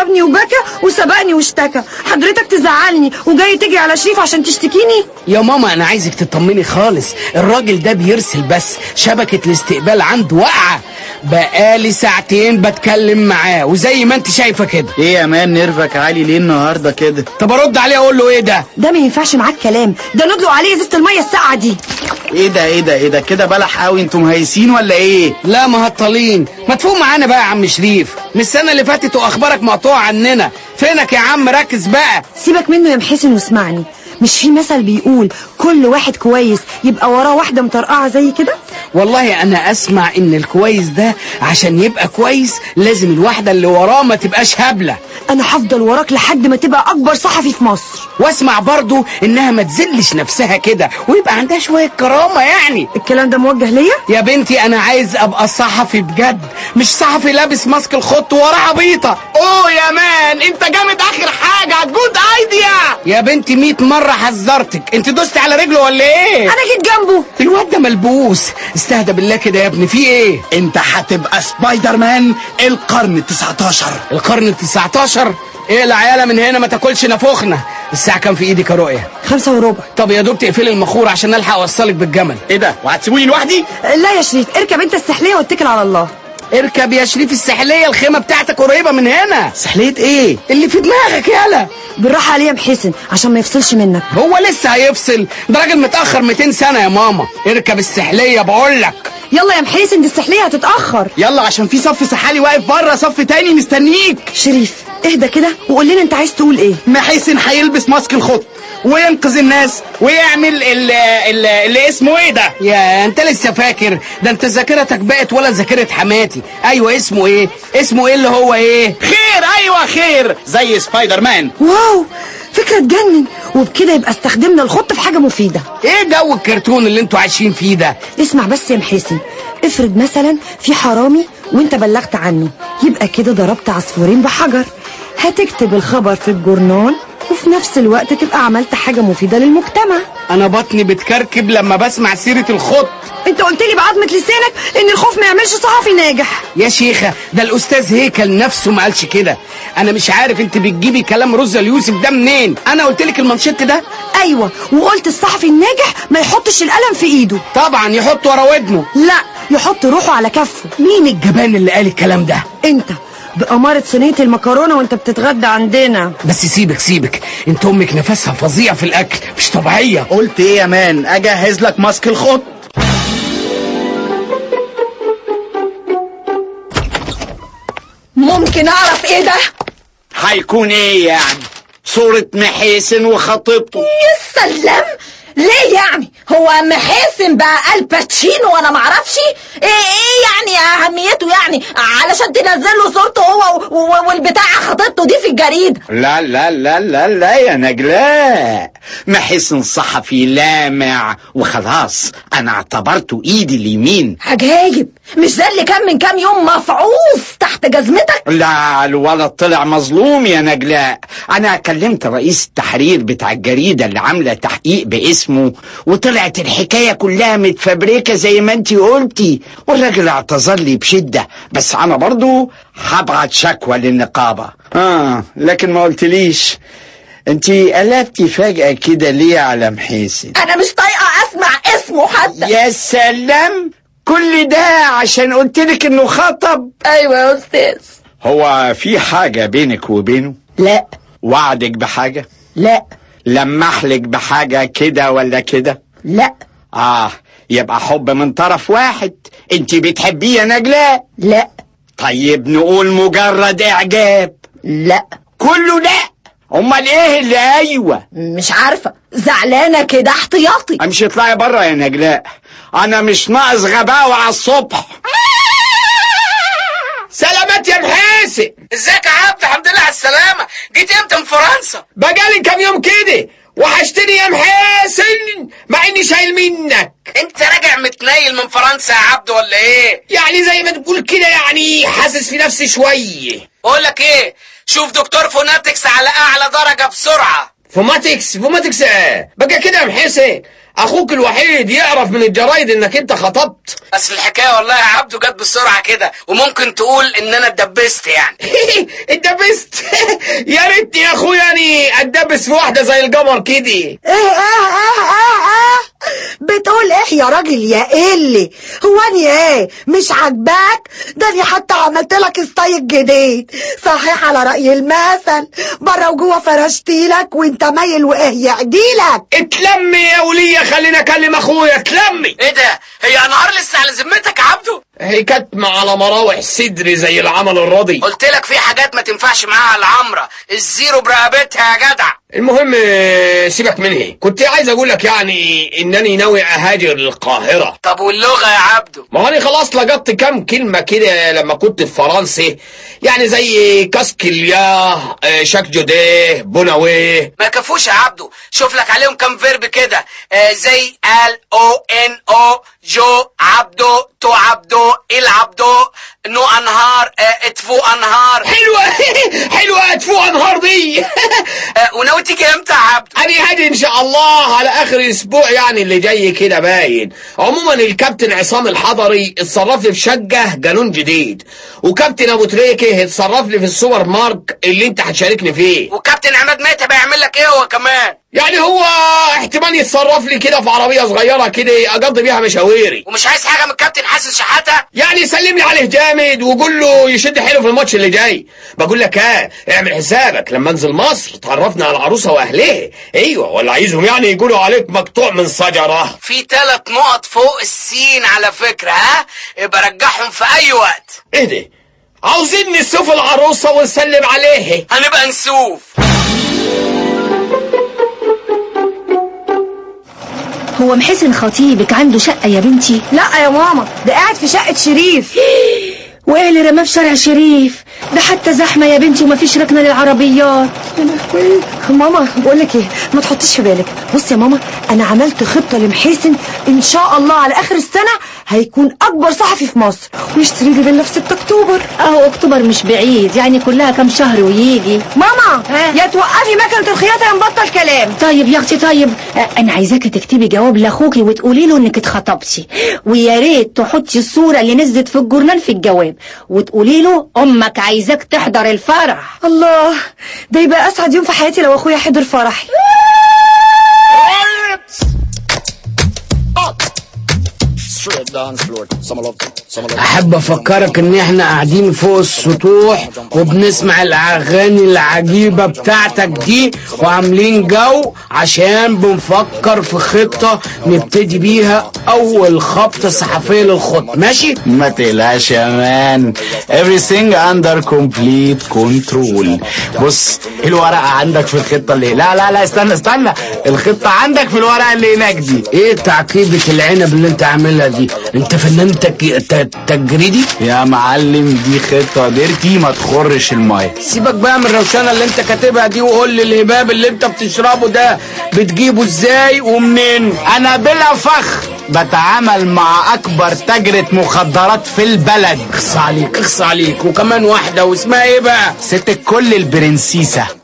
ضربني وبكى وسبقني واشتكى حضرتك تزعلني وجاي تجري على شريف عشان تشتكيني يا ماما انا عايزك تطمني خالص الراجل ده بيرسل بس شبكة الاستقبال عنده واقعة بقالي ساعتين بتكلم معاه وزي ما انت شايفة كده ايه يا مان نرفك عالي ليه النهارده كده طب ارد عليه اقول له ايه ده ده ما ينفعش معاك كلام ده ندلق عليه ازازه الميه الساقعه دي ايه ده ايه ده ايه ده كده بلح قوي انتوا مهيسين ولا ايه لا مهطلين ما تفوق معانا بقى يا عم شريف من السنة اللي فاتت واخبارك مقطوعة عننا فينك يا عم ركز بقى سيبك منه يا محسن واسمعني مش في مثل بيقول كل واحد كويس يبقى وراه واحده مطرقعه زي كده والله انا اسمع ان الكويس ده عشان يبقى كويس لازم الواحدة اللي وراه ما تبقاش هبلة انا هفضل وراك لحد ما تبقى اكبر صحفي في مصر واسمع برضو انها ما تذلش نفسها كده ويبقى عندها شوية كرامة يعني الكلام ده موجه ليا يا بنتي انا عايز ابقى صحفي بجد مش صحفي لابس ماسك الخط وراه عبيطة اوه يا مان انت جامد اخر حاجه جود ايديا يا بنتي 100 مرة حذرتك انت دوست على رجله ولا ايه انا جيت جنبه الواد ده ملبوس استهدى بالله كده يا ابني في ايه انت هتبقى سبايدر مان القرن 19 القرن ال 19 ايه العيالة من هنا ما تاكلش نافوخنا الساعة كام في ايدك يا رؤية خمسة وربع طب يا دوب تقفلي المخور عشان الحق اوصلك بالجمل ايه ده وهتسيبوني لوحدي لا يا شريف اركب انت السحلية واتكل على الله اركب يا شريف الساحلية الخيمة بتاعتك قريبة من هنا سحلية ايه اللي في دماغك يالا بالراحة عليه يا محسن عشان ما يفصلش منك هو لسه هيفصل ده راجل متأخر 200 سنة يا ماما اركب السحلية بقولك يلا يا محسن دي السحلية هتتأخر يلا عشان في صف سحالي واقف بره صف تاني مستنيك شريف اهدى كده وقول لنا انت عايز تقول ايه محسن هيلبس ماسك الخط وينقذ الناس ويعمل ال- ال- اللي اسمه ايه ده يا انت لسه فاكر ده انت ذاكرتك بقت ولا ذاكرة حماتي ايوه اسمه ايه اسمه ايه اللي هو ايه خير ايوه خير زي سبايدر مان واو فكرة تجنن وبكده يبقى استخدمنا الخط في حاجة مفيدة ايه جو الكرتون اللي انتوا عايشين فيه ده اسمع بس يا محسن افرض مثلا في حرامي وانت بلغت عنه يبقى كده ضربت عصفورين بحجر هتكتب الخبر في الجورنال وفي نفس الوقت تبقى عملت حاجة مفيدة للمجتمع انا بطني بتكركب لما بسمع سيرة الخط انت قلت لي بعظمة لسانك ان الخوف ما يعملش صحفي ناجح يا شيخة ده الأستاذ هيكل نفسه ما قالش كده أنا مش عارف أنت بتجيبي كلام رزة اليوسف ده منين أنا قلت لك المنشط ده ايوه وقلت الصحفي الناجح ما يحطش القلم في ايده طبعا يحط ورا ودنه لا يحط روحه على كفه مين الجبان اللي قال الكلام ده انت بأمارة صينية المكرونة وانت بتتغدى عندنا بس سيبك سيبك انت امك نفسها فظيع في الاكل مش طبيعيه قلت ايه يا مان اجهز لك ماسك الخط ممكن اعرف ايه ده هيكون ايه يعني صورة محيسن وخطيبته يا سلام ليه يعني هو محاسن بقى الباتشينو وانا معرفش ايه ايه يعني اهميته يعني علشان تنزله صورته هو و- و- والبتاع خطيبته دي في الجريدة لا لا لا لا لا يا نجلاء محسن صحفي لامع وخلاص انا اعتبرته ايدي اليمين عجايب مش ده اللي كان من كام يوم مفعوص تحت جزمتك لا الولد طلع مظلوم يا نجلاء انا كلمت رئيس التحرير بتاع الجريدة اللي عاملة تحقيق باسمه وطلعت الحكاية كلها متفبركة زي ما انتي قلتي والراجل اعتذر لي بشدة بس انا برضو هبعت شكوى للنقابة اه لكن ما قلتليش انتي قلبتي فجأة كده ليه على محيسن انا مش طايقه اسمع اسمه حتى يا سلام كل ده عشان قلتلك انه خطب ايوه يا استاذ هو في حاجة بينك وبينه لا وعدك بحاجة لا لمحلك بحاجة كده ولا كده لا اه يبقى حب من طرف واحد انت بتحبيه يا نجلاء لا طيب نقول مجرد اعجاب لا كله لا امال ايه اللي ايوه مش عارفه زعلانه كده احتياطي امشي اطلعي بره يا نجلاء انا مش ناقص غباوة على الصبح سلامات يا محاسن ازيك يا عبد الحمد لله على السلامه جيت امتى من فرنسا بقالي كام يوم كده وحشتني يا محاسن مع اني شايل منك انت راجع متنيل من فرنسا يا عبد ولا ايه يعني زي ما تقول كده يعني حاسس في نفسي شويه بقول لك ايه شوف دكتور فوناتكس على اعلى درجه بسرعه فوماتكس فوماتكس آه. بقى كده يا محسن اخوك الوحيد يعرف من الجرايد انك انت خطبت بس الحكايه والله يا عبده جت بسرعه كده وممكن تقول ان انا اتدبست يعني اتدبست يا ريتني يا اخويا اني اتدبس في واحده زي القمر كده ايه اه اه اه اه بتقول ايه يا راجل يا قلي هو اني ايه مش عاجباك ده انا حتى عملت لك ستايل جديد صحيح على رأي المثل بره وجوه فرشتيلك وانت مايل وايه يعديلك اتلمي يا وليه خليني اكلم اخويا اتلمي ايه ده هي انهار لسه على ذمتك يا عبده هي كاتمه على مراوح صدري زي العمل الراضي قلت لك في حاجات ما تنفعش معاها العمره الزيرو برقبتها يا جدع المهم آه، سيبك منها كنت عايز اقول لك يعني انني ناوي اهاجر للقاهره طب واللغه يا عبده ما هو انا خلاص لقطت كام كلمة كده لما كنت في فرنسا يعني زي كاسكيليا آه، شاك جوديه بوناويه ما كفوش يا عبده شوف لك عليهم كام فيرب كده آه زي ال او ان او جو عبدو تو عبدو العبدو نو انهار آه اتفو انهار حلوة حلوة ادفو انهار دي آه وناوي تيجي امتى يا عبده انا هاجي ان شاء الله على اخر اسبوع يعني اللي جاي كده باين عموما الكابتن عصام الحضري اتصرف لي في شقة قانون جديد وكابتن ابو تريكه اتصرف لي في السوبر مارك اللي انت هتشاركني فيه وكابتن عماد ميتة بيعمل لك ايه هو كمان يعني هو احتمال يتصرف لي كده في عربية صغيرة كده اقضي بيها مشاويري ومش عايز حاجه من الكابتن حسن شحاته يعني سلم لي عليه جامد وقول له يشد حيله في الماتش اللي جاي بقول لك ها اعمل حسابك لما انزل مصر تعرفنا على العروسه واهلها ايوه ولا عايزهم يعني يقولوا عليك مقطوع من شجره في ثلاث نقط فوق السين على فكره ها يبقى رجعهم في اي وقت ايه ده عاوزين نشوف العروسه ونسلم عليها هنبقى نسوف هو محسن خطيبك عنده شقة يا بنتي لا يا ماما ده قاعد في شقة شريف وايه اللي رماه في شارع شريف ده حتى زحمة يا بنتي ومفيش ركنة للعربيات يا لهوي. ماما بقول لك ايه ما تحطيش في بالك بص يا ماما انا عملت خطه لمحيسن ان شاء الله على اخر السنه هيكون اكبر صحفي في مصر ويشتري لي فيلا في 6 اكتوبر اهو اكتوبر مش بعيد يعني كلها كام شهر ويجي ماما ها؟ يا توقفي مكنه الخياطه يا نبطل كلام طيب يا اختي طيب آه، انا عايزاكي تكتبي جواب لاخوكي وتقولي له انك اتخطبتي ويا ريت تحطي الصوره اللي نزلت في الجورنال في الجواب وتقولي له امك عايزاك تحضر الفرح الله ده يبقى اسعد يوم في حياتي لو اخويا حضر فرحي احب افكرك ان احنا قاعدين فوق السطوح وبنسمع الاغاني العجيبة بتاعتك دي وعاملين جو عشان بنفكر في خطة نبتدي بيها اول خبطة صحفية للخط ماشي ما تقلقش يا مان everything under complete control بص الورقة عندك في الخطة اللي لا لا لا استنى استنى الخطة عندك في الورقة اللي هناك دي ايه تعقيبة العنب اللي انت عاملها دي انت فنان تك... ت- تجريدي يا معلم دي خطة ديرتي ما تخرش المايه سيبك بقى من الروشنة اللي انت كاتبها دي وقول لي الهباب اللي انت بتشربه ده بتجيبه ازاي ومنين انا بلا فخر بتعامل مع اكبر تاجرة مخدرات في البلد اخص عليك اخص عليك وكمان واحدة واسمها ايه بقى ست الكل البرنسيسة